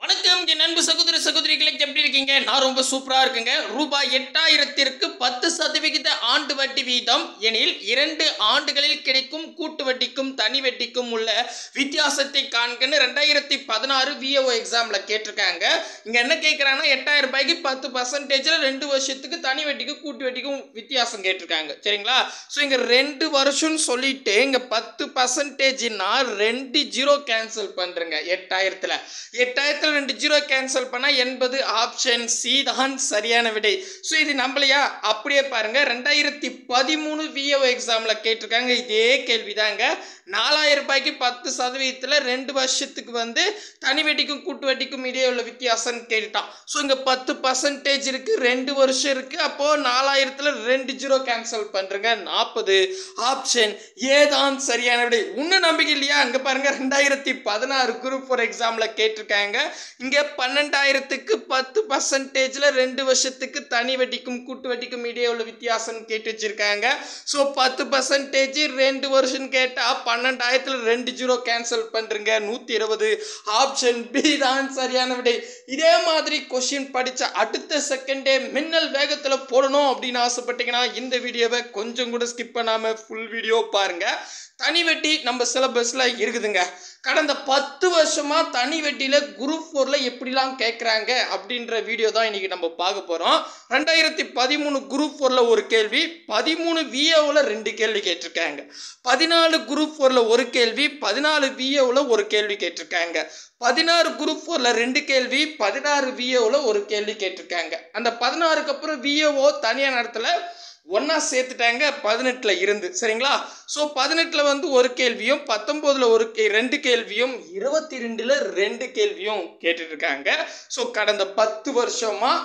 வணக்கம் என் அன்பு சகோதர சகோதரிகளை எப்படி இருக்கீங்க நான் ரொம்ப சூப்பரா இருக்குங்க ரூபாய் எட்டாயிரத்திற்கு பத்து சதவிகித ஆண்டு வட்டி வீதம் எனில் இரண்டு ஆண்டுகளில் கிடைக்கும் கூட்டு வட்டிக்கும் தனி வட்டிக்கும் உள்ள வித்தியாசத்தை காண்கன்னு ரெண்டாயிரத்தி பதினாறு விஓ எக்ஸாம்ல கேட்டிருக்காங்க இங்க என்ன கேட்கறாங்கன்னா எட்டாயிரம் ரூபாய்க்கு பத்து பர்சன்டேஜ்ல ரெண்டு வருஷத்துக்கு தனி வட்டிக்கும் கூட்டு வட்டிக்கும் வித்தியாசம் கேட்டிருக்காங்க சரிங்களா ஸோ இங்க ரெண்டு வருஷம்னு சொல்லிட்டு இங்க பத்து பர்சன்டேஜ்னா ரெண்டு ஜீரோ கேன்சல் பண்றேங்க எட்டாயிரத்துல எட்டாயிரத்துல ரெண்டு ஜீரோ கேன்சல் பண்ணா எண்பது ஆப்ஷன் சி தான் சரியான விடை ஸோ இது நம்மளையா அப்படியே பாருங்க ரெண்டாயிரத்தி பதிமூணு விஓ எக்ஸாம்ல கேட்டிருக்காங்க இதே கேள்விதாங்க நாலாயிரம் ரூபாய்க்கு பத்து சதவீதத்துல ரெண்டு வருஷத்துக்கு வந்து தனி வட்டிக்கும் கூட்டு வட்டிக்கும் இடையே உள்ள வித்தியாசம் கேட்டுட்டான் ஸோ இங்க பத்து பர்சன்டேஜ் இருக்கு ரெண்டு வருஷம் இருக்கு அப்போ நாலாயிரத்துல ரெண்டு ஜீரோ கேன்சல் பண்றேங்க நாற்பது ஆப்ஷன் ஏதான் சரியான விடை இன்னும் நம்பிக்கை இல்லையா அங்க பாருங்க ரெண்டாயிரத்தி பதினாறு குரூப் ஃபோர் எக்ஸாம்ல கேட்டிருக்காங்க இங்க பன்னெண்டாயிரத்துக்கு பத்து பர்சன்டேஜ்ல ரெண்டு வருஷத்துக்கு தனி வட்டிக்கும் கூட்டு வட்டிக்கும் இடையே உள்ள வித்தியாசம் கேட்டு வச்சிருக்காங்க ஸோ பத்து பர்சன்டேஜ் ரெண்டு வருஷம் கேட்டா பன்னெண்டாயிரத்துல ரெண்டு ஜீரோ கேன்சல் பண்றீங்க நூத்தி இருபது ஆப்ஷன் பி தான் சரியான விடை இதே மாதிரி கொஸ்டின் படிச்ச அடுத்த செகண்டே மின்னல் வேகத்துல போடணும் அப்படின்னு ஆசைப்பட்டீங்கன்னா இந்த வீடியோவை கொஞ்சம் கூட ஸ்கிப் பண்ணாம ஃபுல் வீடியோ பாருங்க தனி வெட்டி நம்ம சிலபஸ்ல இருக்குதுங்க கடந்த பத்து வருஷமா தனி வெட்டியில குரூப் ஃபோர்ல எப்படிலாம் கேட்குறாங்க அப்படின்ற வீடியோ தான் இன்னைக்கு நம்ம பார்க்க போறோம் ரெண்டாயிரத்தி பதிமூணு குரூப் ஃபோர்ல ஒரு கேள்வி பதிமூணு விஏவில் ரெண்டு கேள்வி கேட்டிருக்காங்க பதினாலு குரூப் ஃபோர்ல ஒரு கேள்வி பதினாலு விஏவில் ஒரு கேள்வி கேட்டிருக்காங்க பதினாறு குரூப் ஃபோர்ல ரெண்டு கேள்வி பதினாறு விஏவில் ஒரு கேள்வி கேட்டிருக்காங்க அந்த பதினாறுக்கு அப்புறம் விஏஓ தனியாக நடத்தல ஒன்றா சேர்த்துட்டாங்க பதினெட்டில் இருந்து சரிங்களா ஸோ பதினெட்டில் வந்து ஒரு கேள்வியும் பத்தொம்போதில் ஒரு கே ரெண்டு கேள்வியும் இருபத்தி ரெண்டில் ரெண்டு கேள்வியும் கேட்டுட்டு இருக்காங்க ஸோ கடந்த பத்து வருஷமாக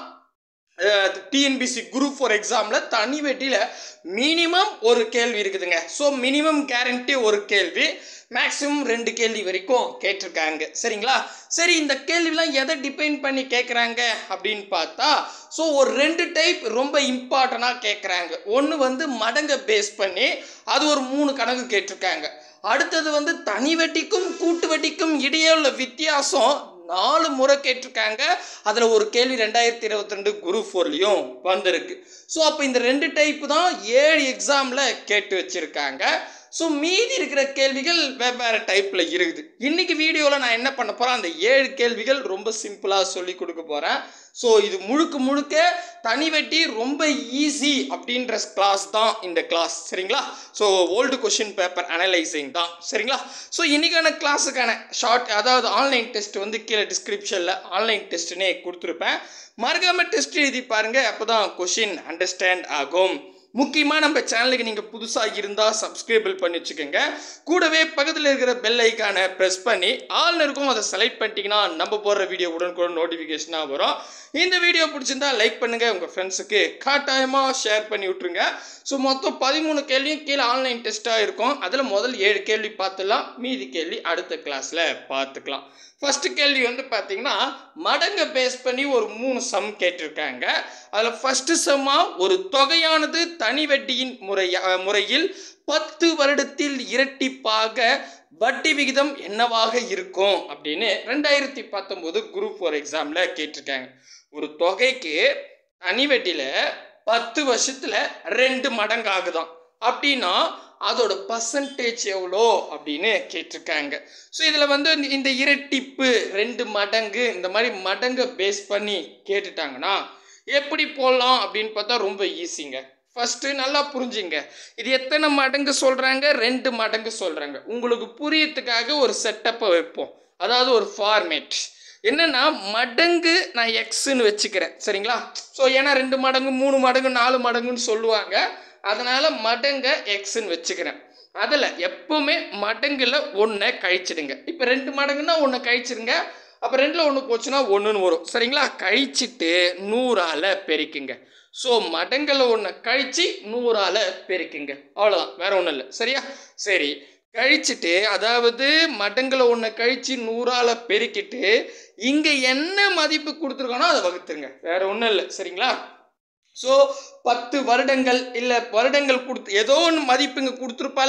டிஎன்பிசி குரூப் ஃபோர் எக்ஸாமில் தனி வெட்டியில் மினிமம் ஒரு கேள்வி இருக்குதுங்க ஸோ மினிமம் கேரண்டி ஒரு கேள்வி மேக்ஸிமம் ரெண்டு கேள்வி வரைக்கும் கேட்டிருக்காங்க சரிங்களா சரி இந்த கேள்விலாம் எதை டிபெண்ட் பண்ணி கேட்குறாங்க அப்படின்னு பார்த்தா ஸோ ஒரு ரெண்டு டைப் ரொம்ப இம்பார்ட்டண்ட்டாக கேட்குறாங்க ஒன்று வந்து மடங்கை பேஸ் பண்ணி அது ஒரு மூணு கணக்கு கேட்டிருக்காங்க அடுத்தது வந்து தனி வட்டிக்கும் கூட்டு வட்டிக்கும் இடையே உள்ள வித்தியாசம் நாலு முறை கேட்டிருக்காங்க அதில் ஒரு கேள்வி ரெண்டாயிரத்தி இருபத்தி ரெண்டு குரூப் ஃபோர்லேயும் வந்திருக்கு ஸோ அப்போ இந்த ரெண்டு டைப்பு தான் ஏழு எக்ஸாமில் கேட்டு வச்சுருக்காங்க ஸோ மீதி இருக்கிற கேள்விகள் வெவ்வேறு டைப்பில் இருக்குது இன்னைக்கு வீடியோவில் நான் என்ன பண்ண போகிறேன் அந்த ஏழு கேள்விகள் ரொம்ப சிம்பிளாக சொல்லி கொடுக்க போகிறேன் ஸோ இது முழுக்க முழுக்க தனி வெட்டி ரொம்ப ஈஸி அப்படின்ற கிளாஸ் தான் இந்த கிளாஸ் சரிங்களா so old question paper analysing தான் சரிங்களா ஸோ இன்னைக்கான கிளாஸுக்கான ஷார்ட் அதாவது ஆன்லைன் டெஸ்ட் வந்து கீழே டிஸ்கிரிப்ஷனில் ஆன்லைன் டெஸ்ட்டுனே கொடுத்துருப்பேன் மறக்காமல் டெஸ்ட் எழுதி பாருங்கள் அப்போ தான் கொஷின் அண்டர்ஸ்டாண்ட் ஆகும் முக்கியமாக நம்ம சேனலுக்கு நீங்கள் புதுசாக இருந்தால் சப்ஸ்கிரைபிள் பண்ணி வச்சுக்கோங்க கூடவே பக்கத்தில் இருக்கிற பெல் ஐக்கானை ப்ரெஸ் பண்ணி ஆல் இருக்கும் அதை செலக்ட் பண்ணிட்டீங்கன்னா நம்ம போடுற வீடியோ உடனுக்குடன் நோட்டிஃபிகேஷனாக வரும் இந்த வீடியோ பிடிச்சிருந்தா லைக் பண்ணுங்கள் உங்கள் ஃப்ரெண்ட்ஸுக்கு கட்டாயமாக ஷேர் பண்ணி விட்ருங்க ஸோ மொத்தம் பதிமூணு கேள்வியும் கீழே ஆன்லைன் டெஸ்ட்டாக இருக்கும் அதில் முதல் ஏழு கேள்வி பார்த்துலாம் மீதி கேள்வி அடுத்த கிளாஸில் பார்த்துக்கலாம் ஃபஸ்ட்டு கேள்வி வந்து பார்த்தீங்கன்னா மடங்கை பேஸ் பண்ணி ஒரு மூணு சம் கேட்டிருக்காங்க அதில் ஃபஸ்ட்டு சம்மாக ஒரு தொகையானது தனி வட்டியின் முறைய முறையில் பத்து வருடத்தில் இரட்டிப்பாக வட்டி விகிதம் என்னவாக இருக்கும் அப்படின்னு ரெண்டாயிரத்தி பத்தொம்போது குரூப் ஃபோர் எக்ஸாமில் கேட்டிருக்காங்க ஒரு தொகைக்கு தனி வட்டியில் பத்து வருஷத்தில் ரெண்டு மடங்கு ஆகுதான் அப்படின்னா அதோட பர்சன்டேஜ் எவ்வளோ அப்படின்னு கேட்டிருக்காங்க ஸோ இதில் வந்து இந்த- இந்த இரட்டிப்பு ரெண்டு மடங்கு இந்த மாதிரி மடங்கை பேஸ் பண்ணி கேட்டுட்டாங்கன்னா எப்படி போடலாம் அப்படின்னு பார்த்தா ரொம்ப ஈஸிங்க ஃபஸ்ட்டு நல்லா புரிஞ்சுங்க இது எத்தனை மடங்கு சொல்கிறாங்க ரெண்டு மடங்கு சொல்கிறாங்க உங்களுக்கு புரியறதுக்காக ஒரு செட்டப்பை வைப்போம் அதாவது ஒரு ஃபார்மேட் என்னன்னா மடங்கு நான் எக்ஸ்ன்னு வச்சுக்கிறேன் சரிங்களா ஸோ ஏன்னா ரெண்டு மடங்கு மூணு மடங்கு நாலு மடங்குன்னு சொல்லுவாங்க அதனால் மடங்கை எக்ஸ்ன்னு வச்சுக்கிறேன் அதில் எப்போவுமே மடங்கில் ஒன்றை கழிச்சிடுங்க இப்போ ரெண்டு மடங்குன்னா ஒன்று கழிச்சிடுங்க அப்போ ரெண்டில் ஒன்று போச்சுன்னா ஒன்றுன்னு வரும் சரிங்களா கழிச்சிட்டு நூறால் பெருக்குங்க ஸோ மடங்கில் ஒன்று கழிச்சு நூறால் பெருக்குங்க அவ்வளோதான் வேற ஒன்றும் இல்லை சரியா சரி கழிச்சிட்டு அதாவது மடங்கில் ஒன்று கழிச்சு நூறால் பெருக்கிட்டு இங்கே என்ன மதிப்பு கொடுத்துருக்கோனோ அதை வகுத்துருங்க வேற ஒன்றும் இல்லை சரிங்களா ஸோ பத்து வருடங்கள் இல்லை வருடங்கள் கொடுத்து ஏதோ ஒன்று மதிப்பு இங்கே கொடுத்துருப்பால்ல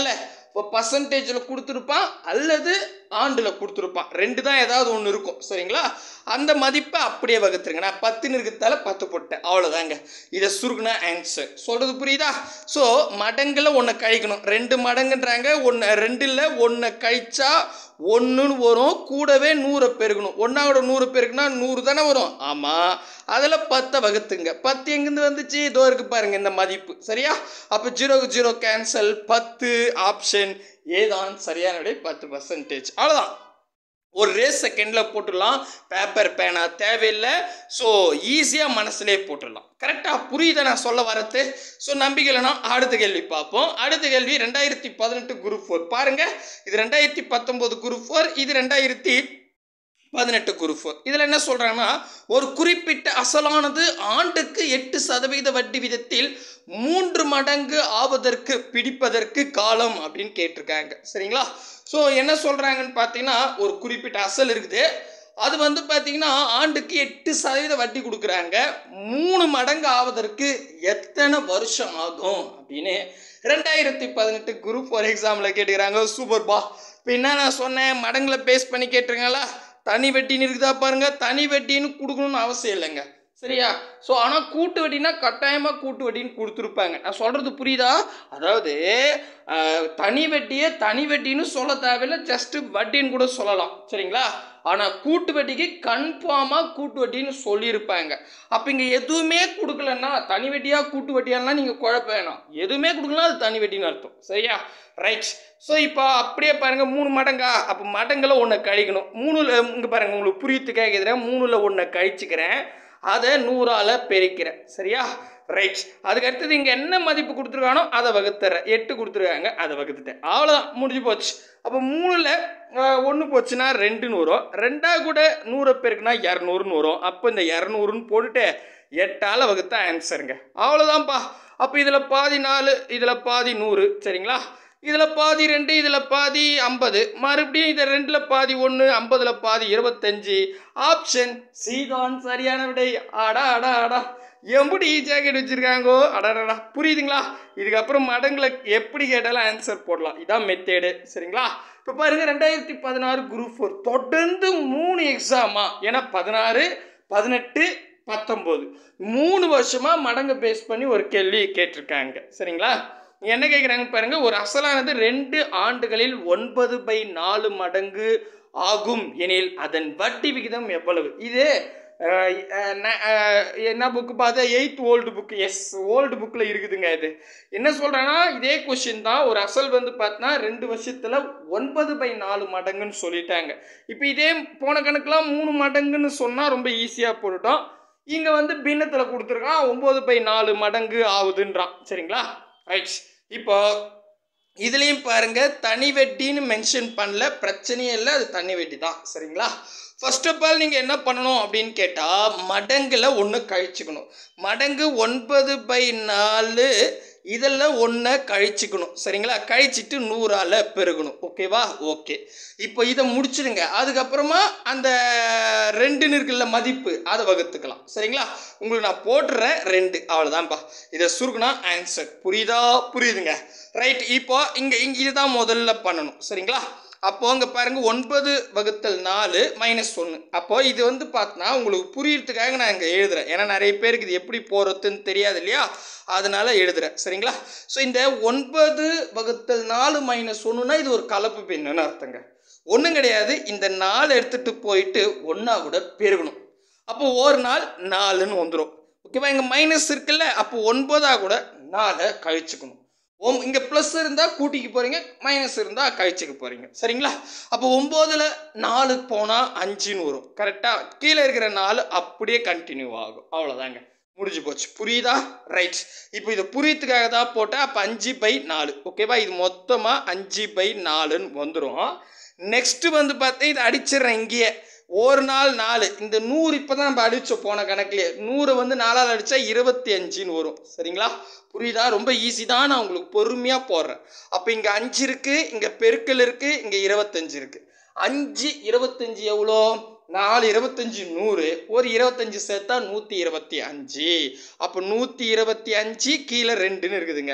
இப்போ பர்சன்டேஜில் கொடுத்துருப்பான் அல்லது ஆண்டில் கொடுத்துருப்பான் ரெண்டு தான் ஏதாவது ஒன்று இருக்கும் சரிங்களா அந்த மதிப்பை அப்படியே வகுத்துருங்க நான் பத்துன்னு இருக்கிறதால பத்து போட்டேன் அவ்வளோதாங்க இதை சுருக்குனா ஆன்சர் சொல்கிறது புரியுதா ஸோ மடங்கில் ஒன்று கழிக்கணும் ரெண்டு மடங்குன்றாங்க ஒன்று ரெண்டில் ஒன்று கழிச்சா ஒன்றுன்னு வரும் கூடவே நூறை பெருக்கணும் ஒன்றாவோட நூறு பெருக்குனா நூறு தானே வரும் ஆமாம் அதில் பத்தை வகுத்துங்க பத்து எங்கேருந்து வந்துச்சு இதோ இருக்கு பாருங்க இந்த மதிப்பு சரியா அப்போ ஜீரோக்கு ஜீரோ கேன்சல் பத்து ஆப்ஷன் ஏதான் சரியான விடை பத்து பர்சன்டேஜ் அவ்வளோதான் ஒரு ரேஸ் செகண்டில் போட்டுடலாம் பேப்பர் பேனா தேவையில்லை ஸோ ஈஸியாக மனசுலேயே போட்டுடலாம் கரெக்டாக புரியுதா நான் சொல்ல வரது ஸோ நம்பிக்கையில்னா அடுத்த கேள்வி பார்ப்போம் அடுத்த கேள்வி ரெண்டாயிரத்தி பதினெட்டு குரூப் ஃபோர் பாருங்கள் இது ரெண்டாயிரத்தி பத்தொம்போது குரூப் ஃபோர் இது ரெண்டாயிரத்தி பதினெட்டு குரூப் ஃபோர் இதில் என்ன சொல்கிறாங்கன்னா ஒரு குறிப்பிட்ட அசலானது ஆண்டுக்கு எட்டு சதவீத வட்டி விதத்தில் மூன்று மடங்கு ஆவதற்கு பிடிப்பதற்கு காலம் அப்படின்னு கேட்டிருக்காங்க சரிங்களா ஸோ என்ன சொல்கிறாங்கன்னு பார்த்தீங்கன்னா ஒரு குறிப்பிட்ட அசல் இருக்குது அது வந்து பார்த்தீங்கன்னா ஆண்டுக்கு எட்டு சதவீத வட்டி கொடுக்குறாங்க மூணு மடங்கு ஆவதற்கு எத்தனை வருஷம் ஆகும் அப்படின்னு ரெண்டாயிரத்தி பதினெட்டு குரூப் ஃபார் எக்ஸாமில் கேட்டுக்கிறாங்க சூப்பர் பா இப்போ என்ன நான் சொன்னேன் மடங்கில் பேஸ் பண்ணி கேட்டுருங்களா தனி வெட்டின்னு இருக்குதா பாருங்க தனி வெட்டின்னு கொடுக்கணும்னு அவசியம் இல்லைங்க சரியா ஸோ ஆனால் கூட்டு வட்டினா கட்டாயமாக கூட்டு வட்டின்னு கொடுத்துருப்பாங்க நான் சொல்கிறது புரியுதா அதாவது அஹ், தனி வெட்டியை தனி வெட்டின்னு சொல்ல தேவையில்லை ஜஸ்ட்டு வட்டின்னு கூட சொல்லலாம் சரிங்களா ஆனால் கூட்டு வட்டிக்கு கன்ஃபார்மாக கூட்டு வட்டின்னு சொல்லியிருப்பாங்க அப்போ இங்கே எதுவுமே கொடுக்கலன்னா தனி வெட்டியாக கூட்டு வட்டியாலாம் நீங்கள் குழப்ப வேணாம் எதுவுமே கொடுக்கலாம் அது தனி வெட்டின்னு அர்த்தம் சரியா ரைட் ஸோ இப்போ அப்படியே பாருங்கள் மூணு மடங்கா அப்போ மடங்கில் ஒன்றை கழிக்கணும் மூணுல இங்கே பாருங்கள் உங்களுக்கு புரியத்துக்காக கேட்குறேன் மூணில் ஒன்றை கழிச்சுக்கிறேன் அதை நூறால் பெருக்கிறேன் சரியா ரைட் அதுக்கு அடுத்தது இங்கே என்ன மதிப்பு கொடுத்துருக்கானோ அதை வகுத்துறேன் எட்டு கொடுத்துருக்காங்க அதை வகுத்துட்டேன் அவ்வளோதான் முடிஞ்சு போச்சு அப்போ மூணில் ஒன்று போச்சுன்னா ரெண்டுன்னு வரும் ரெண்டா கூட நூறு பேருக்குன்னா இரநூறுன்னு வரும் அப்போ இந்த இரநூறுன்னு போட்டுட்டு எட்டால் வகுத்தா ஆன்சருங்க அவ்வளோதான்ப்பா அப்போ இதில் பாதி நாலு இதில் பாதி நூறு சரிங்களா இதில் பாதி ரெண்டு இதில் பாதி ஐம்பது மறுபடியும் இதை ரெண்டில் பாதி ஒன்று ஐம்பதில் பாதி இருபத்தஞ்சி ஆப்ஷன் சீதான் சரியான விடை அடா அடா அடா எப்படி ஜாக்கெட் வச்சுருக்காங்கோ அடடா புரியுதுங்களா இதுக்கப்புறம் மடங்கில் எப்படி கேட்டாலும் ஆன்சர் போடலாம் இதான் மெத்தேடு சரிங்களா இப்போ பாருங்க ரெண்டாயிரத்தி பதினாறு குரூப் ஃபோர் தொடர்ந்து மூணு எக்ஸாமா ஏன்னா பதினாறு பதினெட்டு பத்தொம்போது மூணு வருஷமா மடங்கு பேஸ் பண்ணி ஒரு கேள்வி கேட்டிருக்காங்க சரிங்களா என்ன கேட்குறாங்க பாருங்க ஒரு அசலானது ரெண்டு ஆண்டுகளில் ஒன்பது பை நாலு மடங்கு ஆகும் எனில் அதன் வட்டி விகிதம் எவ்வளவு இது அஹ், அஹ், ந- அஹ், என்ன புக்கு பார்த்தா eighth old book yes old புக்கில் இருக்குதுங்க இது என்ன சொல்கிறேன்னா இதே கொஷின் தான் ஒரு அசல் வந்து பார்த்தா ரெண்டு வருஷத்தில் ஒன்பது பை நாலு மடங்குன்னு சொல்லிட்டாங்க இப்போ இதே போன கணக்கெலாம் மூணு மடங்குன்னு சொன்னால் ரொம்ப ஈஸியாக போட்டுட்டோம் இங்கே வந்து பின்னத்தில் கொடுத்துருக்கான் ஒம்பது பை நாலு மடங்கு ஆகுதுன்றான் சரிங்களா ரைட் இப்போ இதுலேயும் பாருங்க தனி வெட்டின்னு மென்ஷன் பண்ணல பிரச்சனையே இல்லை அது தனி வெட்டி தான் சரிங்களா ஃபர்ஸ்ட் ஆஃப் ஆல் நீங்கள் என்ன பண்ணணும் அப்படின்னு கேட்டால் மடங்கில் ஒன்று கழிச்சுக்கணும் மடங்கு ஒன்பது பை நாலு இதில் ஒன்றை கழிச்சுக்கணும் சரிங்களா கழிச்சிட்டு நூறால் பெருகணும் ஓகேவா ஓகே இப்போ இதை முடிச்சிடுங்க அதுக்கப்புறமா அந்த ரெண்டுன்னு இருக்குல்ல மதிப்பு அதை வகுத்துக்கலாம் சரிங்களா உங்களுக்கு நான் போட்டுறேன் ரெண்டு அவ்வளோதான்ப்பா இதை சுருக்குனா ஆன்சர் புரியுதா புரியுதுங்க ரைட் இப்போ இங்கே இங்கே இதுதான் முதல்ல பண்ணணும் சரிங்களா அப்போ இங்கே பாருங்க ஒன்பது வகுத்தல் நாலு மைனஸ் ஒன்று அப்போ இது வந்து பார்த்தோன்னா உங்களுக்கு புரியறதுக்காக நான் இங்கே எழுதுறேன் ஏன்னா நிறைய பேருக்கு இது எப்படி போகிறதுன்னு தெரியாது இல்லையா அதனால எழுதுறேன் சரிங்களா ஸோ இந்த ஒன்பது வகுத்தல் நாலு மைனஸ் ஒன்றுனா இது ஒரு கலப்பு பின்னுன்னு அர்த்தங்க ஒன்றும் கிடையாது இந்த நாலு எடுத்துகிட்டு போயிட்டு ஒன்றா கூட பெருகணும் அப்போ ஒரு நாள் நாலுன்னு வந்துடும் ஓகேவா இங்கே மைனஸ் இருக்குல்ல அப்போ ஒன்பதா கூட நாலை கழிச்சுக்கணும் ஓம் இங்கே ப்ளஸ் இருந்தால் கூட்டிக்க போகிறீங்க மைனஸ் இருந்தால் கழிச்சுக்க போகிறீங்க சரிங்களா அப்போ ஒம்போதில் நாலு போனால் அஞ்சுன்னு வரும் கரெக்டாக கீழே இருக்கிற நாலு அப்படியே கண்டினியூ ஆகும் அவ்வளோதாங்க முடிஞ்சு போச்சு புரியுதா ரைட் இப்போ இதை புரியத்துக்காக தான் போட்டேன் அப்போ அஞ்சு பை நாலு ஓகேவா இது மொத்தமாக அஞ்சு பை நாலுன்னு வந்துடும் நெக்ஸ்ட்டு வந்து பார்த்தா இதை அடிச்சிடுறேன் இங்கேயே ஒரு நாள் நாலு இந்த நூறு இப்போ தான் நம்ம அடித்தோம் போன கணக்குலேயே நூறு வந்து நாலால் அடித்தா இருபத்தி அஞ்சுன்னு வரும் சரிங்களா புரியுதா ரொம்ப ஈஸி தான் நான் உங்களுக்கு பொறுமையாக போடுறேன் அப்போ இங்கே அஞ்சு இருக்குது இங்கே பெருக்கல் இருக்குது இங்கே இருபத்தஞ்சு இருக்குது அஞ்சு இருபத்தஞ்சு எவ்வளோ நாலு இருபத்தஞ்சு நூறு ஒரு இருபத்தஞ்சு சேர்த்தா நூற்றி இருபத்தி அஞ்சு அப்போ நூற்றி இருபத்தி அஞ்சு கீழே ரெண்டுன்னு இருக்குதுங்க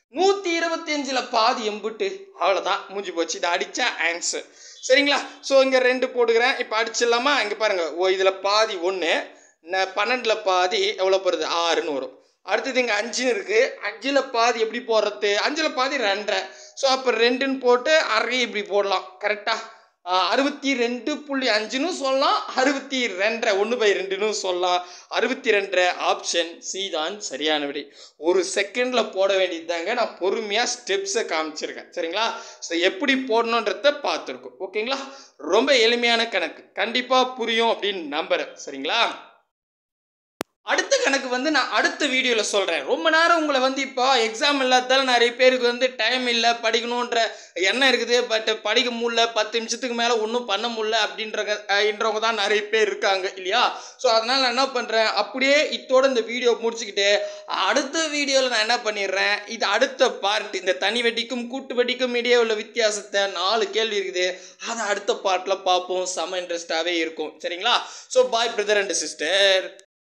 நூற்றி இருபத்தி அஞ்சில் பாதி எம்புட்டு அவ்வளோதான் முடிஞ்சு போச்சு இதை அடித்தா ஆன்சர் சரிங்களா ஸோ இங்கே ரெண்டு போட்டுக்கிறேன் இப்போ அடிச்சிடலாமா இங்கே பாருங்கள் ஓ இதில் பாதி ஒன்று பன்னெண்டில் பாதி எவ்வளோ போகிறது ஆறுன்னு வரும் அடுத்தது இங்கே அஞ்சுன்னு இருக்குது அஞ்சில் பாதி எப்படி போடுறது அஞ்சில் பாதி ரெண்டரை ஸோ அப்போ ரெண்டுன்னு போட்டு அரை இப்படி போடலாம் கரெக்டாக அறுபத்தி ரெண்டு புள்ளி அஞ்சுன்னு சொல்லலாம் அறுபத்தி ரெண்டரை ஒன்று பை ரெண்டுன்னு சொல்லலாம் அறுபத்தி ரெண்டரை ஆப்ஷன் சி தான் சரியான விடை ஒரு செகண்டில் போட வேண்டியது தாங்க நான் பொறுமையாக ஸ்டெப்ஸை காமிச்சிருக்கேன் சரிங்களா ஸோ எப்படி போடணுன்றத பார்த்துருக்கோம் ஓகேங்களா ரொம்ப எளிமையான கணக்கு கண்டிப்பாக புரியும் அப்படின்னு நம்புகிறேன் சரிங்களா அடுத்த கணக்கு வந்து நான் அடுத்த வீடியோவில் சொல்கிறேன் ரொம்ப நேரம் உங்களை வந்து இப்போ எக்ஸாம் இல்லாததால நிறைய பேருக்கு வந்து டைம் இல்லை படிக்கணுன்ற எண்ணம் இருக்குது பட் படிக்க முடியல பத்து நிமிஷத்துக்கு மேலே ஒன்றும் பண்ண முடியல அப்படின்ற என்றவங்க தான் நிறைய பேர் இருக்காங்க இல்லையா ஸோ அதனால் நான் என்ன பண்ணுறேன் அப்படியே இத்தோட இந்த வீடியோ முடிச்சுக்கிட்டு அடுத்த வீடியோவில் நான் என்ன பண்ணிடுறேன் இது அடுத்த பார்ட் இந்த தனி வெட்டிக்கும் கூட்டு வெட்டிக்கும் இடையே உள்ள வித்தியாசத்தை நாலு கேள்வி இருக்குது அதை அடுத்த பார்ட்டில் பார்ப்போம் செம இன்ட்ரெஸ்டாகவே இருக்கும் சரிங்களா so bye brother and sister